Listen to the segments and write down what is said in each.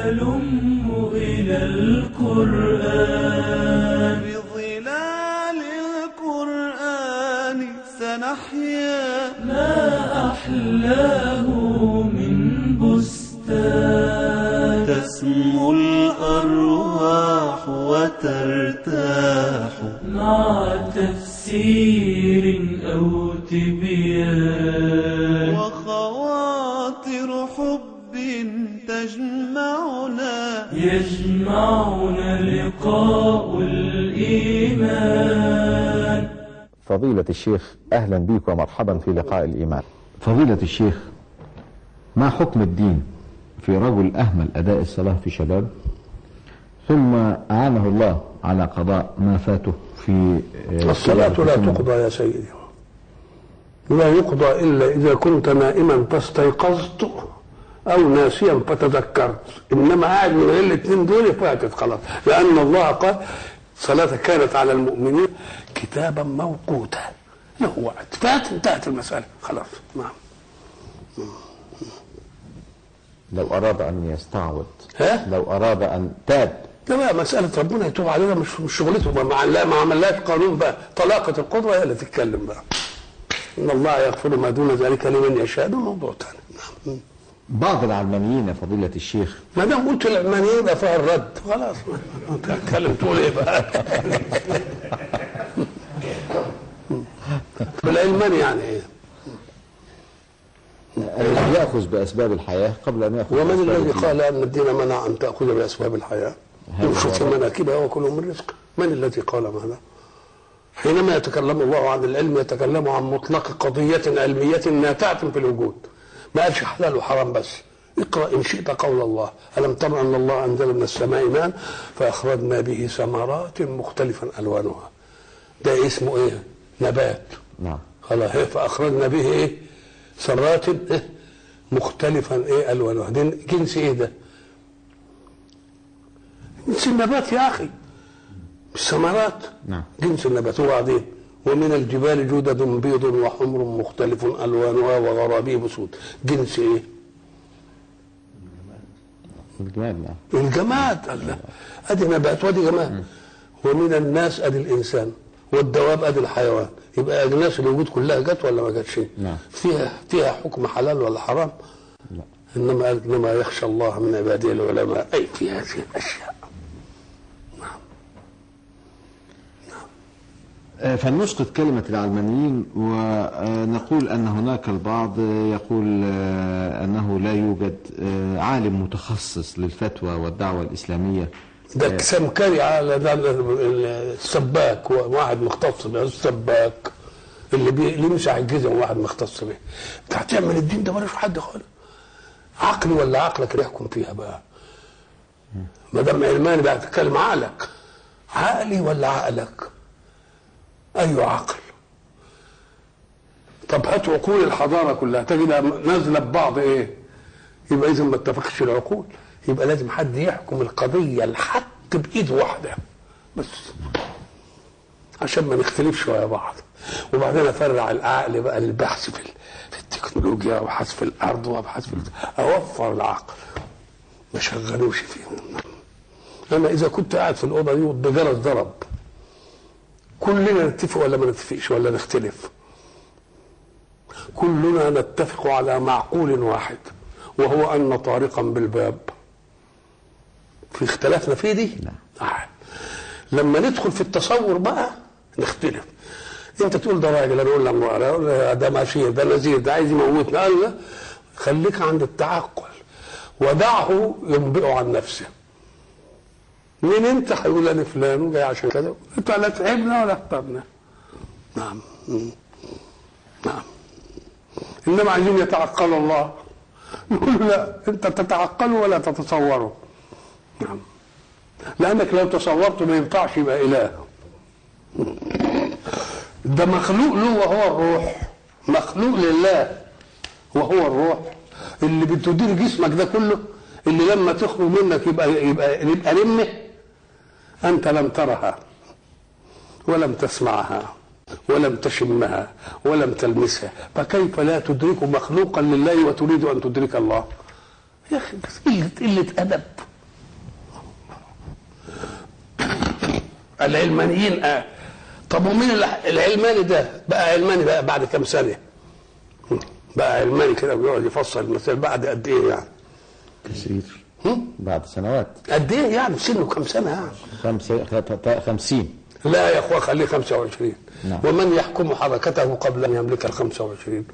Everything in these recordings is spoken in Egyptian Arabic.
هلم إلى القرآن بظلال القرآن سنحيا ما أحلاه من بستان تسمو الأرواح وترتاح مع تفسير أو تبيان وخواطر حب تجمعنا يجمعنا لقاء الإيمان فضيلة الشيخ أهلا بك ومرحبا في لقاء الإيمان فضيلة الشيخ ما حكم الدين في رجل أهمل أداء الصلاة في شباب ثم أعانه الله على قضاء ما فاته في الصلاة لا تقضى يا سيدي لا يقضى إلا إذا كنت نائما فاستيقظت أو ناسيا فتذكرت إنما قاعد من غير الاثنين دول فاتت خلاص لأن الله قال صلاة كانت على المؤمنين كتابا موقوتا له وقت فات انتهت المسألة خلاص نعم لو أراد أن يستعوض ها؟ لو أراد أن تاب ده بقى مسألة ربنا يتوب علينا مش مش شغلته ما مع لا ما عملهاش قانون بقى طلاقة القدرة هي اللي تتكلم بقى إن الله يغفر ما دون ذلك لمن يشاء ده موضوع ثاني نعم بعض العلمانيين يا فضيلة الشيخ ما دام قلت العلمانيين يبقى فيها الرد خلاص انت هتتكلم تقول ايه بقى بالعلماني يعني ايه يأخذ بأسباب الحياة قبل أن يأخذ ومن بأسباب الذي الدين. قال ان الدين منع ان تاخذ باسباب الحياه هذا ينفق هو مناكبها وكل من رزق من الذي قال هذا حينما يتكلم الله عن العلم يتكلم عن مطلق قضية علمية ناتعة في الوجود ما قالش حلال وحرام بس اقرأ إن شئت قول الله ألم تر أن الله أنزل من السماء ماء فأخرجنا به ثمرات مختلفا ألوانها ده اسمه إيه نبات نعم خلاص إيه فأخرجنا به إيه ثمرات إيه مختلفا إيه ألوانها ده جنس إيه ده جنس النبات يا أخي الثمرات نعم. جنس النبات وبعدين ومن الجبال جدد بيض وحمر مختلف الوانها وغرابيب سود جنس ايه؟ الجمال نعم الجماد الله ادي نبات وادي جماد ومن الناس ادي الانسان والدواب ادي الحيوان يبقى اجناس الوجود كلها جت ولا ما جاتش؟ نعم. فيها فيها حكم حلال ولا حرام؟ لا. انما قال انما يخشى الله من عباده العلماء اي في هذه الاشياء آه، فلنسقط كلمة العلمانيين ونقول أن هناك البعض يقول آه، أنه لا يوجد آه، عالم متخصص للفتوى والدعوة الإسلامية ده سمكري على ده السباك واحد مختص به السباك اللي بي... اللي يمسح الجزم واحد مختص به انت هتعمل الدين ده ملوش حد خالص عقلي ولا عقلك اللي يحكم فيها بقى ما دام علماني بقى تتكلم عقلك عقلي ولا عقلك اي عقل طب هات عقول الحضاره كلها تجدها نازله ببعض ايه يبقى اذا ما اتفقش العقول يبقى لازم حد يحكم القضيه الحق بايد واحده بس عشان ما نختلفش ويا بعض وبعدين افرع العقل بقى للبحث في ال- في التكنولوجيا وابحث في الارض وابحث في ال- اوفر العقل ما شغلوش فيه انا اذا كنت قاعد في الاوضه دي والجرس ضرب كلنا نتفق ولا ما نتفقش ولا نختلف كلنا نتفق على معقول واحد وهو ان طارقا بالباب في اختلافنا فيه دي نعم لما ندخل في التصور بقى نختلف انت تقول ده راجل انا اقول له امراه أنا أقول له ده ماشي ده نزير ده عايز يموتنا قال لا خليك عند التعقل ودعه ينبئ عن نفسه مين انت هيقول انا فلان وجاي عشان كذا انت لا تعبنا ولا اخترنا نعم مم. نعم انما عايزين يتعقلوا الله نقول لا انت تتعقله ولا تتصوره نعم لانك لو تصورته ما ينفعش يبقى اله ده مخلوق له وهو الروح مخلوق لله وهو الروح اللي بتدير جسمك ده كله اللي لما تخرج منك يبقى يبقى يبقى رمه انت لم ترها ولم تسمعها ولم تشمها ولم تلمسها فكيف لا تدرك مخلوقا لله وتريد ان تدرك الله يا اخي بس قله قله ادب العلمانيين قال طب ومين الع- العلماني ده بقى علماني بقى بعد كام سنه بقى علماني كده ويقعد يفسر المسائل بعد قد ايه يعني كثير هم؟ بعد سنوات قد ايه يعني سنه كام سنه يعني خمسة خ- خمسين لا يا اخوة خليه 25 نعم. ومن يحكم حركته قبل ان يملك ال 25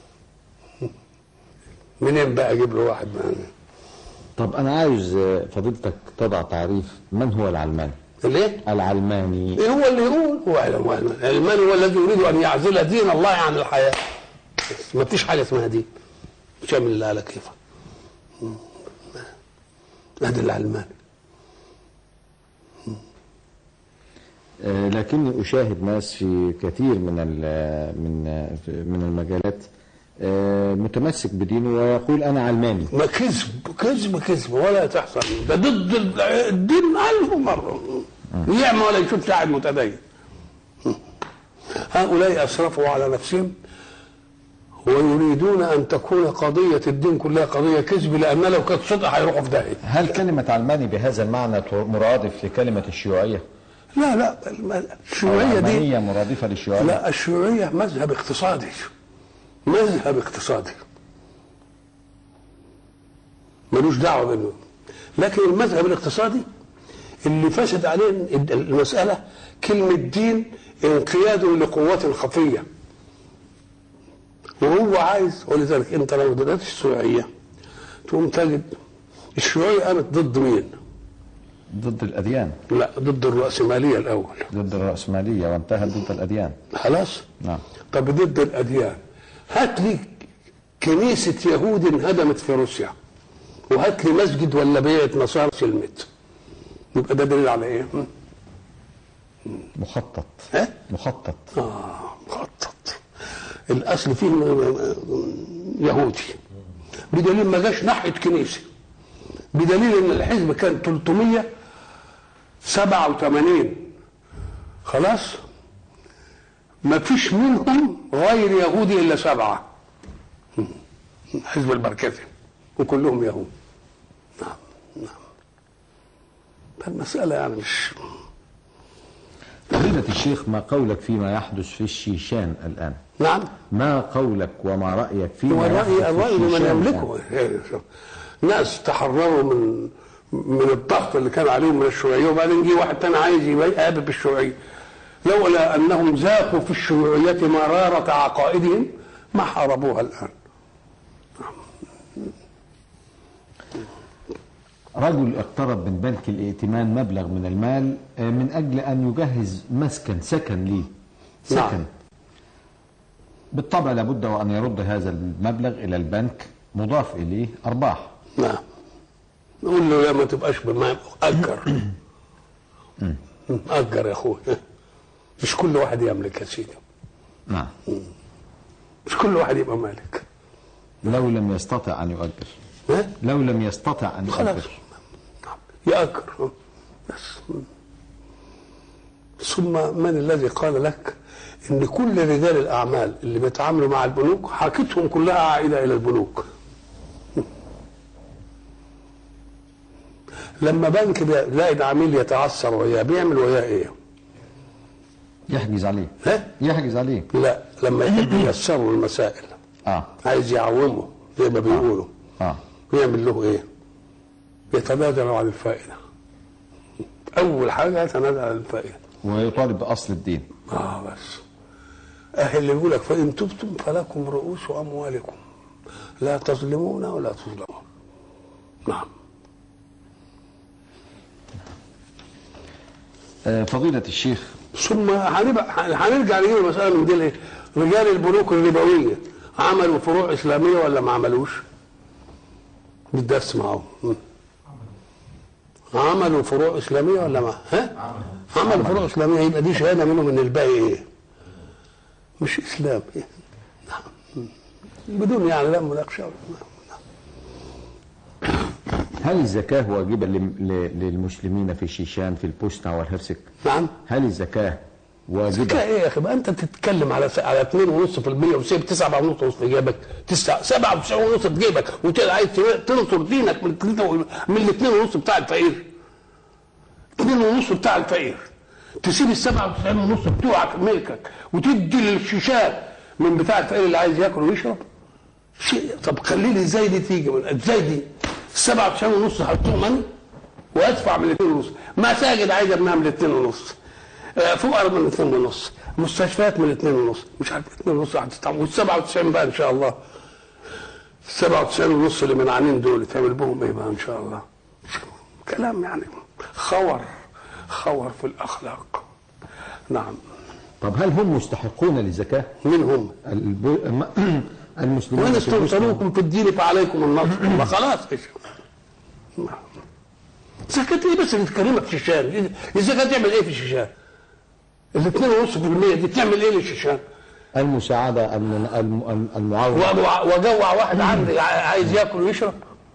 منين بقى اجيب له واحد يعني طب أنا عاوز آه، فضيلتك تضع تعريف من هو العلماني ليه؟ العلماني إيه هو اللي يقول هو هو العلمان هو الذي يريد ان يعزل دين الله عن الحياه بس ما فيش حاجه اسمها دين شامل الله على كيفك هذا العلماني آه، لكني أشاهد ناس في كثير من ال- من آه، في- من المجالات آه، متمسك بدينه ويقول أنا علماني ما كذب كذب كذب ولا تحصل ده ضد ال- الدين ألف مرة يعمى ولا يشوف لاعب متدين هؤلاء أسرفوا على نفسهم ويريدون أن تكون قضية الدين كلها قضية كذب لأن لو كانت صدق هيروحوا في داهية هل كلمة علماني بهذا المعنى مرادف لكلمة الشيوعية؟ لا لا الم- أو الشيوعية دي العلمانية مرادفة للشيوعية؟ لا الشيوعية مذهب اقتصادي مذهب اقتصادي ملوش دعوة بينه لكن المذهب الاقتصادي اللي فسد عليه المسألة كلمة دين انقياد لقوات خفية وهو عايز ولذلك انت لو درست الشيوعية تقوم تجد الشيوعية قامت ضد مين؟ ضد الأديان لا ضد الرأسمالية الأول ضد الرأسمالية وانتهت ضد الأديان خلاص؟ نعم طب ضد الاديان هات لي كنيسه يهود انهدمت في روسيا وهات لي مسجد ولا بيعه نصارى سلمت يبقى ده دليل على ايه؟ هم؟ مخطط ها؟ مخطط اه مخطط الاصل فيه م- م- يهودي بدليل ما جاش ناحيه كنيسه بدليل ان الحزب كان 387 خلاص ما فيش منهم غير يهودي الا سبعه الحزب المركزي وكلهم يهود نعم نعم فالمسألة يعني مش فضيلة الشيخ ما قولك فيما يحدث في الشيشان الآن نعم ما قولك وما رأيك فيما هو يحدث الرأي في الرأي لمن الشيشان يملكه ناس تحرروا من من الضغط اللي كان عليهم من الشيوعية وبعدين جه واحد تاني عايز يقابل بالشيوعية لولا أنهم ذاقوا في الشيوعية مرارة عقائدهم ما حاربوها الآن رجل اقترب من بنك الائتمان مبلغ من المال آه، من أجل أن يجهز مسكن سكن ليه سكن نعم. بالطبع لابد وأن يرد هذا المبلغ إلى البنك مضاف إليه أرباح نعم نقول له لا ما تبقاش بما أجر أجر يا أخوي مش كل واحد يملك يا سيدي نعم مش كل واحد يبقى مالك لو لم يستطع أن يؤجر ها؟ لو لم يستطع أن خلاص يؤجر يأجر بس ثم من الذي قال لك ان كل رجال الاعمال اللي بيتعاملوا مع البنوك حاجتهم كلها عائده الى البنوك لما بنك بيلاقي العميل يتعثر وياه بيعمل وياه ايه؟ يحجز عليه ها؟ يحجز عليه لا لما يحب ييسروا المسائل آه عايز يعومه زي ما بيقولوا آه يعمل له ايه؟ يتنازل عن الفائده اول حاجه يتنازل عن الفائده ويطالب بأصل الدين اه بس اهل اللي يقول لك فان تبتم فلكم رؤوس اموالكم لا تظلمون ولا تظلمون نعم آه، فضيلة الشيخ ثم هنبقى هنرجع نجيب المساله من دي ايه؟ رجال البنوك الربويه عملوا فروع اسلاميه ولا ما عملوش؟ بدي اسمعوا م. عملوا فروع اسلاميه ولا ما؟ ها؟ عملوا فروع اسلاميه يبقى دي شهاده منهم ان الباقي ايه؟ مش اسلام إيه؟ نعم م. بدون يعني لا مناقشه ولا- هل الزكاة واجبة لم- ل- للمسلمين في الشيشان في البوسنة والهرسك نعم هل الزكاة زكاة واجبة ايه يا اخي بقى انت تتكلم على س- على 2.5% وسيب 7.5 في جيبك 9 7.5 في جيبك وعايز تنصر دينك من التلاتة و- من ال 2.5 بتاع الفقير 2.5 بتاع الفقير تسيب ال 97 ونص بتوعك ملكك وتدي للشيشات من بتاع الفقير اللي عايز ياكل ويشرب شيء طب خلي لي ازاي دي تيجي من ازاي دي 97 ونص هحطهم انا وادفع من الاثنين ونص مساجد عايز ابنها من الاثنين ونص آه، فقراء من الاثنين ونص مستشفيات من الاثنين ونص مش عارف الاثنين ونص هتدفع وال 97 بقى ان شاء الله 97 ونص اللي منعانين دول تعمل بهم ايه بقى ان شاء الله كلام يعني خور خور في الاخلاق نعم طب هل هم مستحقون للزكاة؟ من هم الب... الم- المسلمون وين في البوسنة استنصروكم في الدين فعليكم النصر ما خلاص ايش زكاة ايه بس اللي تكلمك في الشيشان الزكاة تعمل ايه في الشيشان الاثنين ونص في المية دي تعمل ايه للشيشان المساعدة الم... الم... المعاونة وأبو- واجوع واحد عندي ع- عايز ياكل ويشرب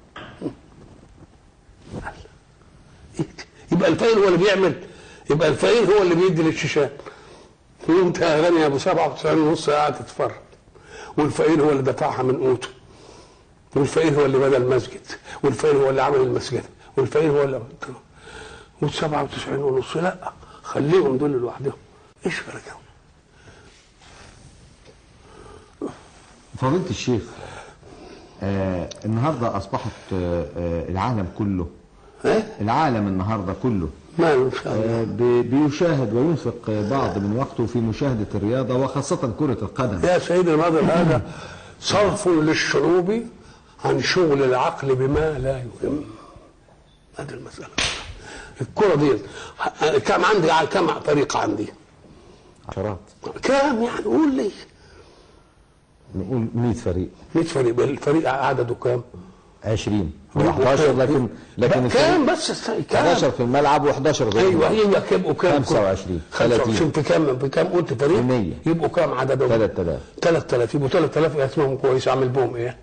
يبقى الفقير هو اللي بيعمل يبقى الفقير هو اللي بيدي للشيشان وانت يا غني يا ابو 97 ونص قاعد تتفرج والفقير هو اللي دفعها من قوته والفقير هو اللي بنى المسجد والفقير هو اللي عمل المسجد والفقير هو اللي وال 97 ونص لا خليهم دول لوحدهم ايش فرقهم فضيلة الشيخ آه النهاردة أصبحت آه آه العالم كله ايه العالم النهاردة كله ماله ان شاء الله آه بي- بيشاهد وينفق آه، بعض من وقته في مشاهدة الرياضة وخاصة كرة القدم يا سيدي الناظر هذا صرف للشعوب عن شغل العقل بما لا يهم هذه المسألة الكرة دي كم عندي كم فريق عندي عشرات كم يعني قول لي نقول 100 فريق 100 فريق الفريق عدده كام 20 هو 11 لكن لكن كام بس استنى، كام 11 في الملعب و11 غير ايوه الملعب. هي كام وكام 25 25 في كام في كام قلت فريق 100. يبقوا كام عددهم 3000 3000 يبقوا 3000 اسمهم كويس اعمل بهم ايه؟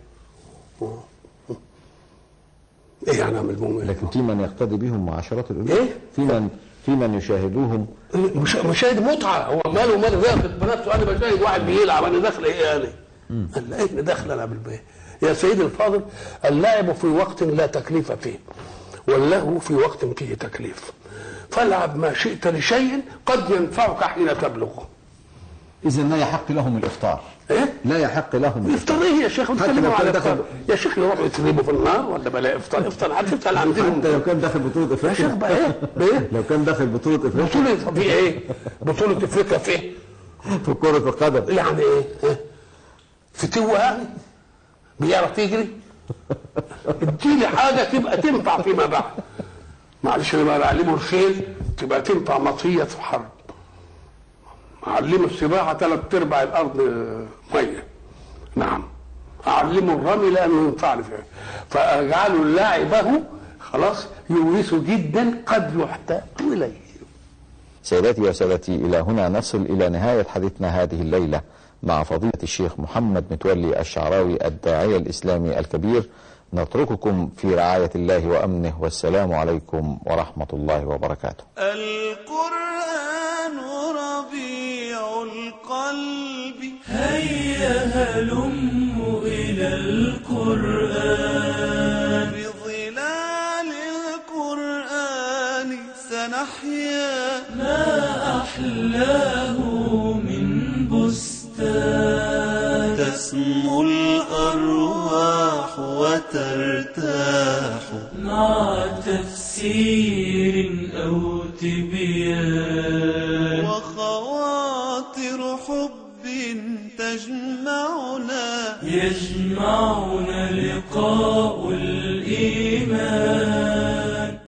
ايه يعني اعمل بهم ايه؟ لكن في من يقتدي بهم مع عشرات الألوف إيه؟ في من في من يشاهدوهم مش مشاهد متعه هو ماله مال واخد بنفسه انا بشاهد واحد بيلعب انا داخل ايه انا؟ قال لا ايه داخل انا بالبيت يا سيدي الفاضل اللعب في وقت لا تكليف فيه واللهو في وقت فيه تكليف فالعب ما شئت لشيء قد ينفعك حين تبلغ إذا لا يحق لهم الإفطار ايه؟ لا يحق لهم الإفطار افطر ايه يا شيخ حتى لو بتكلموا كان على دخل- افطار يا شيخ يروحوا يتربوا في النار ولا بلا افطار افطر هتفطر عندهم حتى لو كان داخل بطولة يا شيخ افريقيا بقى ايه؟ بايه؟ لو كان داخل بطولة افريقيا بطولة في ايه؟ بطولة افريقيا في ايه؟ في كرة القدم يعني ايه؟ ها؟ فتوة يعني؟ بيعرف يجري؟ اديني حاجة تبقى تنفع فيما بعد معلش انا بعلمه الخيل تبقى تنفع مطية في حرب اعلمه السباحة ثلاث ارباع الارض مية نعم اعلمه الرمي لانه ينفعني فيه فاجعله لاعبه خلاص يورث جدا قد يحتاج اليه سيداتي وسادتي إلى هنا نصل إلى نهاية حديثنا هذه الليلة مع فضيلة الشيخ محمد متولي الشعراوي الداعية الإسلامي الكبير نترككم في رعاية الله وأمنه والسلام عليكم ورحمة الله وبركاته القرآن ربيع القلب هيا هلم إلى القرآن بظلال القرآن سنحيا ما أحلاه من بستان تسمو الأرواح وترتاح مع تفسير أو تبيان وخواطر حب تجمعنا يجمعنا لقاء الإيمان